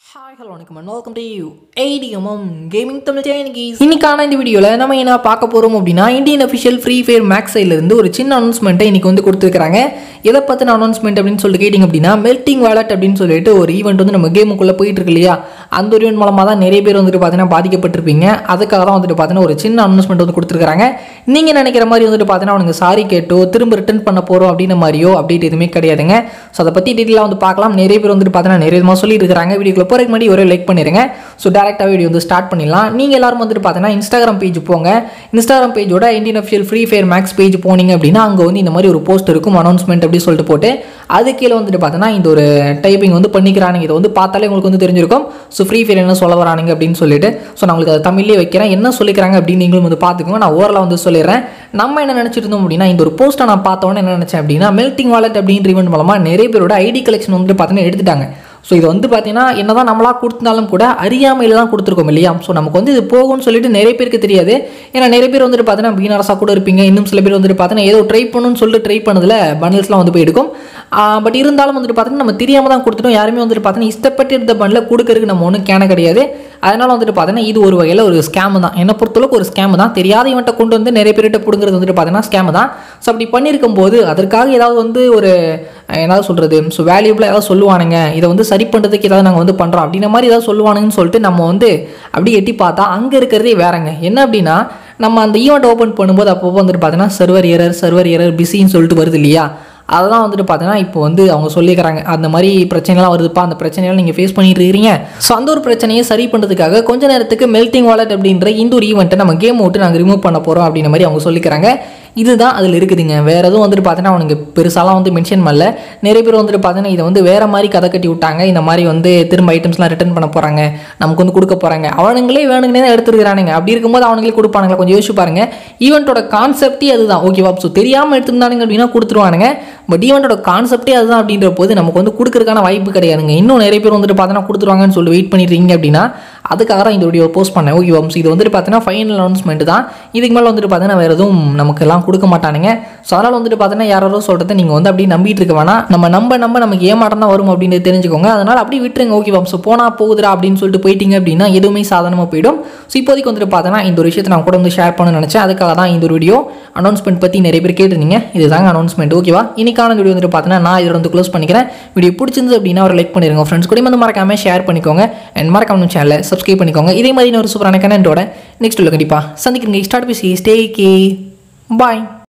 hi hello வணக்கம் and welcome to you ATMM gaming Tamil சேனலுக்கு இன்னைக்கான இந்த வீடியோவில் நம்ம என்ன பார்க்க போகிறோம் அப்படின்னா Indian official free fire max இருந்து ஒரு சின்ன அனௌன்ஸ்மெண்ட்டை இன்னைக்கு வந்து கொடுத்துருக்காங்க எதை பற்றின அனௌன்ஸ்மெண்ட் அப்படின்னு சொல்லிட்டு கேட்டிங்க அப்படின்னா மெல்ட்டிங் வாலெட் அப்படின்னு சொல்லிட்டு ஒரு ஈவெண்ட் வந்து நம்ம கேமுக்குள்ளே போயிட்டு இருக்கு இல்லையா அந்த ஒரு ஈவெண்ட் மூலமாக தான் நிறைய பேர் வந்துட்டு பார்த்தீங்கன்னா பாதிக்கப்பட்டிருப்பீங்க அதுக்காக தான் வந்துட்டு பார்த்தீங்கன்னா ஒரு சின்ன அனௌன்ஸ்மெண்ட் வந்து கொடுத்துருக்காங்க நீங்கள் நினைக்கிற மாதிரி வந்துட்டு பார்த்தீங்கன்னா அவனுக்கு சாரி கேட்டோ திரும்ப ரிட்டர்ன் பண்ண போகிறோம் அப்படின்ற மாதிரியோ அப்டேட் எதுவுமே கிடையாதுங்க ஸோ அதை பற்றி டீட்டெயிலாக வந்து பார்க்கலாம் நிறைய பேர் வந்துட்டு பார்த்தீங்கன்னா நிறைய விதமாக சொல்லிட்டு இருக்காங்க வீடியோக்குள்ள போகிறதுக்கு முன்னாடி ஒரே லைக் பண்ணிடுங்க ஸோ டேரெக்டாக வீடியோ வந்து ஸ்டார்ட் பண்ணிடலாம் நீங்கள் எல்லாரும் வந்துட்டு பார்த்தீங்கன்னா இன்ஸ்டாகிராம் பேஜ் போங்க இன்ஸ்டாகிராம் பேஜோட Indian official free fire max page போனீங்க அப்படின்னா அங்கே வந்து இந்த மாதிரி ஒரு போஸ்ட் இருக்கும் அனௌன்ஸ்மெண்ட் அப்படி சொல்லிட்டு போட்டு அது கீழே வந்துட்டு பார்த்தீங்கன்னா இந்த ஒரு டைப்பிங் வந்து பண்ணிக்கிறானுங்க இதை வந்து பார்த்தாலே உங்களுக்கு வந்து தெரிஞ்சிருக்கும் ஸோ ஃப்ரீ ஃபயர் என்ன சொல்ல வரானுங்க அப்படின்னு சொல்லிட்டு ஸோ நான் உங்களுக்கு அதை தமிழ்லேயே வைக்கிறேன் என்ன சொல்லிக்கிறாங்க அப்படின்னு நீங்களும் வந்து பார்த்துக்கோங்க நான் ஓரளவு வந்து சொல்லிடுறேன் நம்ம என்ன நினச்சிட்டு இருந்தோம் அப்படின்னா இந்த ஒரு போஸ்ட்டை நான் பார்த்தோன்னே என்ன நினச்சேன் அப்படின்னா மெல்ட்டிங் வாலெட் அப்படின்ற ஈவெண்ட் மூலமாக நிறைய பேரோட ஐடி கலெக்ஷன் வந்துட்டு பார்த்தீங்கன்னா எடுத்துட்டாங்க ஸோ இது வந்து பார்த்தீங்கன்னா என்ன தான் நம்மளாக கொடுத்தாலும் கூட அறியாமையில் தான் கொடுத்துருக்கோம் இல்லையா ஸோ நமக்கு வந்து இது போகும்னு சொல்லிட்டு நிறைய பேருக்கு தெரியாது ஏன்னா நிறைய பேர் வந்துட்டு பார்த்தீங்கன்னா பீனரஸாக கூட இருப்பீங்க இன்னும் சில பேர் வந்துட்டு பார்த்தீங்கன்னா ஏதோ ட்ரை பண்ணணும்னு சொல்லிட்டு ட்ரை பண்ணதில் பண்டில்ஸ்லாம் வந்து போய் எடுக்கும் பட் இருந்தாலும் வந்துட்டு பார்த்தீங்கன்னா நம்ம தெரியாமல் தான் கொடுத்துட்டோம் யாருமே வந்துட்டு பார்த்தீங்கன்னா இஷ்டப்பட்டு இருந்த பண்டில் கொடுக்கறதுக்கு நம்ம ஒன்றும் கேன கிடையாது அதனால் வந்துட்டு பார்த்தீங்கன்னா இது ஒரு வகையில் ஒரு ஸ்கேம் தான் என்னை பொறுத்தளவுக்கு ஒரு ஸ்கேம் தான் தெரியாத இவன்ட்ட கொண்டு வந்து நிறைய பேர்கிட்ட பிடுங்கிறது வந்துட்டு பார்த்தீங்கன்னா ஸ்கேம் தான் ஸோ அப்படி பண்ணியிருக்கும் போது அதற்காக ஏதாவது வந்து ஒரு ஏதாவது சொல்கிறது ஸோ வேல்யூபிளாக ஏதாவது சொல்லுவானுங்க இதை வந்து சரி பண்ணுறதுக்கு ஏதாவது நாங்கள் வந்து பண்ணுறோம் அப்படின்ற மாதிரி ஏதாவது சொல்லுவானுங்கன்னு சொல்லிட்டு நம்ம வந்து அப்படி எட்டி பார்த்தா அங்கே இருக்கிறதே வேறங்க என்ன அப்படின்னா நம்ம அந்த ஈவெண்ட் ஓப்பன் பண்ணும்போது அப்பப்போ வந்துட்டு பார்த்தீங்கன்னா சர்வர் எரர் சர்வர் எரர் பிஸின்னு சொல்லிட்டு வருது இல்லையா அதெல்லாம் வந்துட்டு பார்த்தீங்கன்னா இப்போ வந்து அவங்க சொல்லிக்கிறாங்க அந்த மாதிரி பிரச்சனைலாம் வருதுப்பா அந்த பிரச்சனையெல்லாம் நீங்கள் ஃபேஸ் பண்ணிட்டு இருக்கிறீங்க ஸோ அந்த ஒரு பிரச்சனையை சரி பண்ணுறதுக்காக கொஞ்ச நேரத்துக்கு மெல்ட்டிங் வாலெட் அப்படின்ற இந்த ஒரு ஈவெண்ட்டை நம்ம கேம் விட்டு நாங்கள் ரிமூவ் பண்ண போகிறோம் அப்படின்ற மாதிரி அவங்க சொல்லிக்கிறாங்க இதுதான் அதில் இருக்குதுங்க வேறு எதுவும் வந்துட்டு பார்த்தீங்கன்னா அவனுக்கு பெருசாலாம் வந்து மென்ஷன் பண்ணல நிறைய பேர் வந்துட்டு பார்த்தீங்கன்னா இதை வந்து வேறு மாதிரி கதை கட்டி விட்டாங்க இந்த மாதிரி வந்து திரும்ப ஐட்டம்ஸ்லாம் ரிட்டர்ன் பண்ண போகிறாங்க நமக்கு வந்து கொடுக்க போகிறாங்க அவனுங்களே வேணுங்கன்னே தான் எடுத்துருக்கானுங்க அப்படி இருக்கும்போது அவனுங்களே கொடுப்பானுங்களா கொஞ்சம் யோசிச்சு பாருங்க ஈவெண்ட்டோட கான்செப்டே அதுதான் ஓகேவா ஸோ தெரியாமல் எடுத்திருந்தானுங்க அப்படின்னா கொடுத்துருவானுங்க பட் ஈவெண்ட்டோட கான்செப்டே அதுதான் அப்படின்ற போது நமக்கு வந்து கொடுக்கறதுக்கான வாய்ப்பு கிடையாதுங்க இன்னும் நிறைய பேர் வந்துட்டு பார்த்தீங்கன்னா கொடுத்துருவாங்கன்னு சொல்லி வெயிட் பண்ணிடுறீங்க அப்படின்னா அதுக்காக தான் இந்த வீடியோ போஸ்ட் பண்ணேன் ஓகே ஸோ இது வந்துட்டு பார்த்தீங்கன்னா ஃபைனல் அனௌன்ஸ்மெண்ட் தான் இதுக்கு மேலே வந்துட்டு பார்த்தீங்கன்னா வேறு எதுவும் நமக்கு எல்லாம் கொடுக்க மாட்டானுங்க ஸோ அதனால் வந்துட்டு பார்த்தீங்கன்னா யாரோ சொல்கிறத நீங்கள் வந்து அப்படியே நம்பிட்டு இருக்க வேணாம் நம்ம நம்ப நம்ப நமக்கு ஏமாட்டம் தான் வரும் அப்படின்னு தெரிஞ்சுக்கோங்க அதனால் அப்படியே விட்டுருங்க ஓகே ஸோ போனால் போகுதுடா அப்படின்னு சொல்லிட்டு போயிட்டீங்க அப்படின்னா எதுவுமே சாதாரணமாக போயிடும் ஸோ இப்போதைக்கு வந்துட்டு பார்த்தீங்கன்னா இந்த ஒரு விஷயத்தை நான் கூட வந்து ஷேர் பண்ண நினச்சேன் அதுக்காக தான் இந்த ஒரு வீடியோ அனௌன்ஸ்மெண்ட் பற்றி நிறைய பேர் கேட்டிருந்தீங்க இதுதாங்க அனௌன்ஸ்மெண்ட் ஓகேவா இன்னைக்கான வீடியோ வந்துட்டு பார்த்தீங்கன்னா நான் இதில் வந்து க்ளோஸ் பண்ணிக்கிறேன் வீடியோ பிடிச்சிருந்து அப்படின்னா ஒரு லைக் பண்ணிருங்க ஃப்ரெண்ட்ஸ் கூட வந்து மறக்காமல் ஷேர் பண்ணிக்கோங்க அண்ட் மறக்காம சேனலை சப்ஸ்கிரைப் பண்ணிக்கோங்க இதே மாதிரி ஒரு சூப்பரான கண்டென்ட்டோட நெக்ஸ்ட் உள்ள கண்டிப்பாக சந்திக்கிறீங்க ஸ்டார்ட் பேசி ஸ்டே கே பாய்